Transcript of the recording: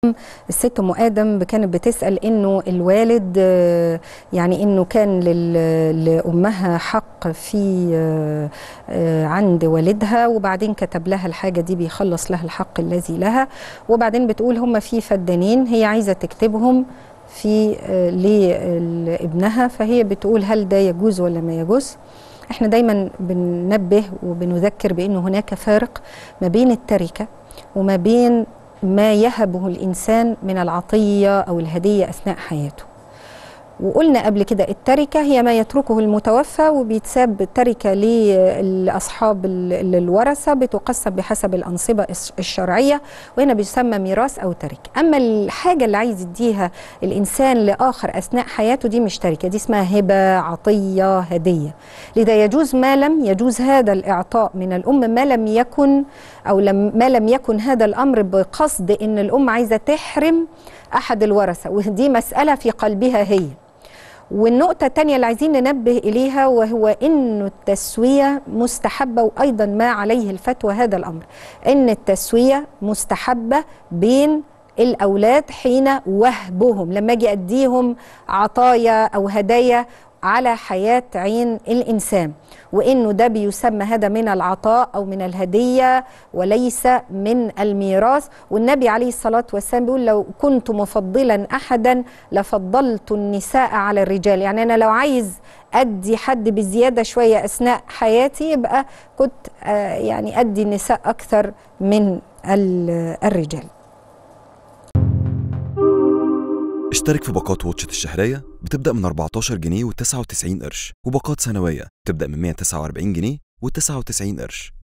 الست ام ادم كانت بتسال انه الوالد آه، يعني انه كان لل- لامها حق في آه، آه، عند والدها وبعدين كتب لها الحاجه دي بيخلص لها الحق الذي لها وبعدين بتقول هم في فدانين هي عايزه تكتبهم في آه، لابنها فهي بتقول هل ده يجوز ولا ما يجوز احنا دايما بننبه وبنذكر بانه هناك فارق ما بين التركه وما بين ما يهبه الانسان من العطيه او الهديه اثناء حياته وقلنا قبل كده التركة هي ما يتركه المتوفى وبيتساب تركة لأصحاب ال- الورثة بتقسم بحسب الأنصبة الش- الشرعية وهنا بيسمى ميراث أو تركة أما الحاجة اللي عايز يديها الإنسان لآخر أثناء حياته دي مش تركة دي اسمها هبة عطية هدية لذا يجوز ما لم يجوز هذا الإعطاء من الأم ما لم يكن أو لم ما لم يكن هذا الأمر بقصد إن الأم عايزة تحرم أحد الورثة ودي مسألة في قلبها هي والنقطة الثانية اللي عايزين ننبه إليها وهو إنه التسوية مستحبة وأيضا ما عليه الفتوى هذا الأمر إن التسوية مستحبة بين الأولاد حين وهبهم لما أجي أديهم عطايا أو هدايا على حياة عين الإنسان وإنه ده بيسمى هذا من العطاء أو من الهدية وليس من الميراث والنبي عليه الصلاة والسلام بيقول لو كنت مفضلا أحدا لفضلت النساء على الرجال يعني أنا لو عايز أدي حد بزيادة شوية أثناء حياتي يبقى كنت آه، يعني أدي النساء أكثر من ال- الرجال اشترك في باقات واتشت الشهرية بتبدأ من 14 جنيه و99 قرش وباقات سنوية بتبدأ من 149 جنيه و99 قرش